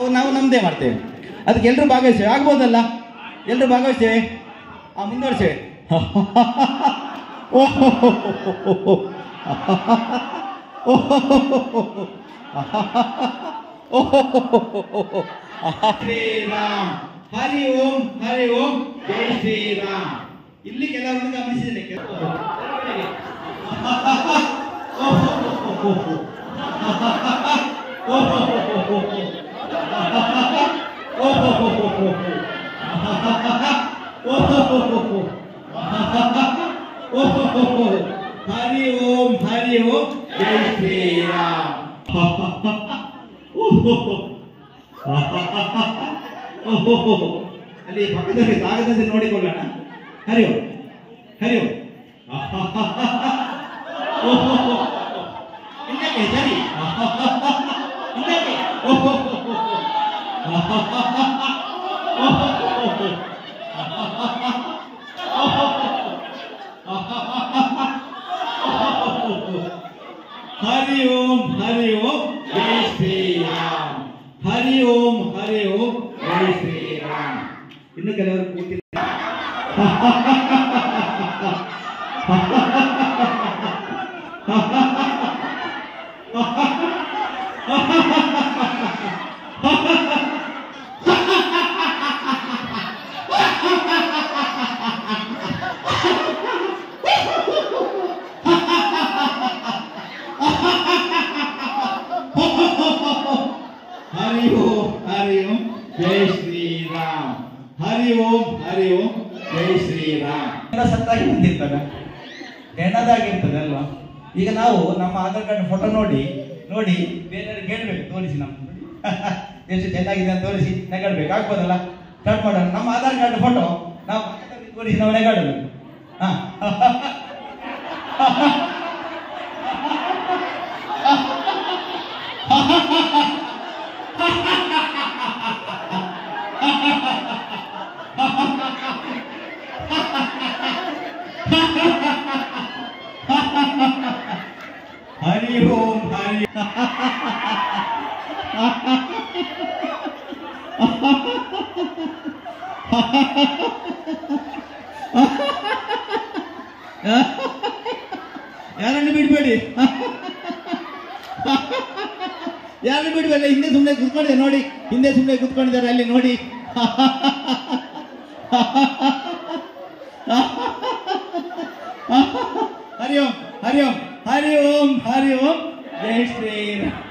ನಾವು ನಮ್ಮದೇ ಮಾಡ್ತೇವೆ ಅದಕ್ಕೆ ಎಲ್ಲರೂ ಭಾಗವಹಿಸ್ತೇವೆ ಆಗ್ಬೋದಲ್ಲ ಎಲ್ಲರೂ ಭಾಗವಹಿಸ್ತೇವೆ ಆ ಮುಂದುವರಿಸ್ತೇವೆ ಶ್ರೀರಾಮ್ ಹರಿ ಓಂ ಹರಿ ಓಂ ಜೈ ಶ್ರೀರಾಮ್ ಇಲ್ಲಿ ಕೆಲವರನ್ನು ಗಮನಿಸಿದ್ದೇನೆ ಹರಿ ಓಂ ಹರಿ ಓಂ ಜೈ ಶ್ರೀರಾಮ್ ಅಲ್ಲಿ ಪಕ್ಕದಲ್ಲಿ ಸಾಗದಂತೆ ನೋಡಿಕೊಳ್ಳೋಣ ಹರಿ ಓಂ ಹರಿ ಓಂ ಹಿಂದಕ್ಕೆ ಸರಿ ಹಿಂದಕ್ಕೆ ಹರಿ ಓಂ ಹರಿ ಓಂ ಜೈ ಶ್ರೀರಾಮ್ ಹರಿ ಓಂ ಹರಿ ಓಂ ಜೈ ಶ್ರೀರಾಮ್ ಇನ್ನು ಕೆಲವರು ಕೂತಿಲ್ಲ ಹರಿ ಓಂ ಹರಿ ಓಂ ಜೈ ಶ್ರೀರಾಮ್ ಹರಿ ಓಂ ಹರಿ ಓಂ ಜೈ ಶ್ರೀರಾಮ್ ಸತ್ತಾಗಿ ಬಂದಿರ್ತಾಗ ಹೆಣ್ಣದಾಗಿರ್ತದೆ ಅಲ್ವಾ ಈಗ ನಾವು ನಮ್ಮ ಆಧಾರ್ ಕಾರ್ಡ್ ಫೋಟೋ ನೋಡಿ ನೋಡಿ ಬೇರೆಯವ್ರಿಗೆ ಹೇಳ್ಬೇಕು ತೋರಿಸಿ ನಮ್ಮ ಎಷ್ಟು ಚೆನ್ನಾಗಿದೆ ಅಂತ ತೋರಿಸಿ ನೆಗಾಡ್ಬೇಕು ಆಗ್ಬೋದಲ್ಲ ಸ್ಟಾರ್ಟ್ ಮಾಡೋಣ ನಮ್ಮ ಆಧಾರ್ ಕಾರ್ಡ್ ಫೋಟೋ ನಾವು ಪಕ್ಕದಲ್ಲಿ ತೋರಿಸಿ ನಾವು ನೆಗಾಡಬೇಕು ಹಾ ಹರಿ ಓಂ ಹರಿ ಯಾರನ್ನು ಬಿಡಬೇಡಿ ಯಾರನ್ನು ಬಿಡಬೇಡಿ ಹಿಂದೆ ಸುಮ್ಮನೆ ಕುತ್ಕೊಂಡಿದ್ದಾರೆ ನೋಡಿ ಹಿಂದೆ ಸುಮ್ಮನೆ ಕುತ್ಕೊಂಡಿದ್ದಾರೆ ಅಲ್ಲಿ ನೋಡಿ ಹರಿ ಓಂ ಹರಿ ಓಂ ಹರಿ ಓಂ ಹರಿ ಓಂ ಜೈ ಶ್ರೀರಾಮ್